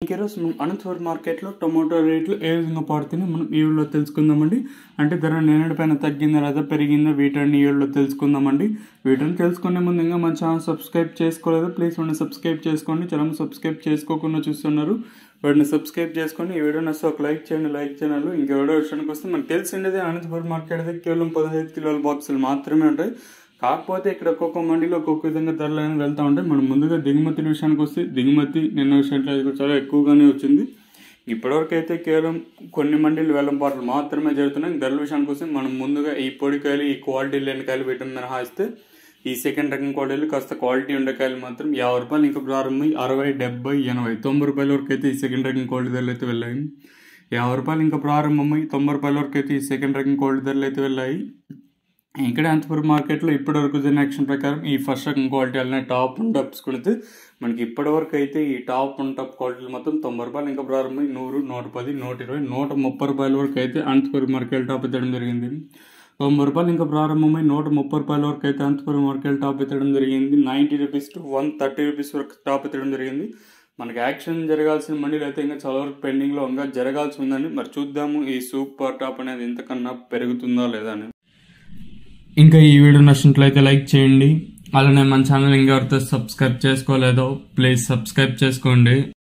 ఇంకేరోజు మనం అనంతపురం మార్కెట్లో టొమాటో రేట్లు ఏ విధంగా పడుతున్నాయి మనం ఈ వీడియోలో తెలుసుకుందామండి అంటే ధర నేనడి పైన తగ్గిందా లేదా పెరిగిందా వీటన్ని ఈ వీడియోలో తెలుసుకుందామండి వీటిని తెలుసుకునే ముందు ఇంకా మన ఛానల్ సబ్స్క్రైబ్ చేసుకోలేదు ప్లీజ్ వాడిని సబ్స్క్రైబ్ చేసుకోండి చాలా మంది సబ్స్క్రైబ్ చేసుకోకుండా చూస్తున్నారు వాటిని సబ్స్క్రైబ్ చేసుకొని ఈ వీడియో నచ్చితే ఒక లైక్ చేయండి లైక్ ఛానల్ ఇంకా వీడియో విషయానికి వస్తే మనకు తెలిసిండేది అనంతపురం మార్కెట్ అయితే కేవలం పదహైదు కిలోల బాక్సులు మాత్రమే ఉంటాయి కాకపోతే ఇక్కడ ఒక్కొక్క మండీలో ఒక్కొక్క విధంగా ధరలు అనేది వెళ్తూ ఉంటాయి మనం ముందుగా దిగుమతి విషయానికి వస్తే దిగుమతి నిన్న విషయంలో అది కూడా చాలా ఎక్కువగానే వచ్చింది ఇప్పటివరకు అయితే కేవలం కొన్ని మండీలు వేలంపాట్లు మాత్రమే జరుగుతున్నాయి ధరల విషయానికి వస్తే మనం ముందుగా ఈ పొడికాయలు ఈ క్వాలిటీ లేని కాయలు వీటిని మినహాయిస్తే ఈ సెకండ్ రకం క్వాలిటీలు కాస్త క్వాలిటీ ఉండే కాయలు మాత్రం యాభై రూపాయలు ఇంకా ప్రారంభమై అరవై డెబ్బై ఎనభై తొంభై రూపాయల వరకు అయితే ఈ సెకండ్ రకం క్వాలిటీ ధరలు అయితే వెళ్ళాయి యాభై రూపాయలు ఇంకా ప్రారంభమై తొంభై రూపాయల వరకు అయితే ఈ సెకండ్ రకం క్వాలిటీ ధరలు అయితే వెళ్ళాయి ఇక్కడ అనంతపురం మార్కెట్లో ఇప్పటి వరకు జరిగిన యాక్షన్ ప్రకారం ఈ ఫస్ట్ రకం క్వాలిటీ అలానే టాప్ అండ్ టప్స్ కొడితే మనకి ఇప్పటి వరకు అయితే ఈ టాప్ అండ్ టాప్ క్వాలిటీలు మొత్తం తొంభై రూపాయలు ఇంకా ప్రారంభమై నూరు నూట పది నూట ఇరవై నూట ముప్పై రూపాయల వరకు అయితే అనంతపురం మార్కెట్ టాప్ ఎత్తడం జరిగింది తొంభై రూపాయలు ఇంకా ప్రారంభమై నూట ముప్పై రూపాయల వరకు అయితే అనంతపురం మార్కెట్ టాప్ ఎత్తడం జరిగింది ninety rupees to one thirty rupees వరకు టాప్ ఎత్తడం జరిగింది మనకి యాక్షన్ జరగాల్సిన మండీలు అయితే ఇంకా చాలా వరకు పెండింగ్లో ఇంకా జరగాల్సి ఉందండి మరి చూద్దాము ఈ సూపర్ టాప్ అనేది ఇంతకన్నా పెరుగుతుందా లేదా అని ఇంకా ఈ వీడియో నచ్చినట్లయితే లైక్ చేయండి అలానే మన ఛానల్ ఇంకెవరితో సబ్స్క్రైబ్ చేసుకోలేదో ప్లీజ్ సబ్స్క్రైబ్ చేసుకోండి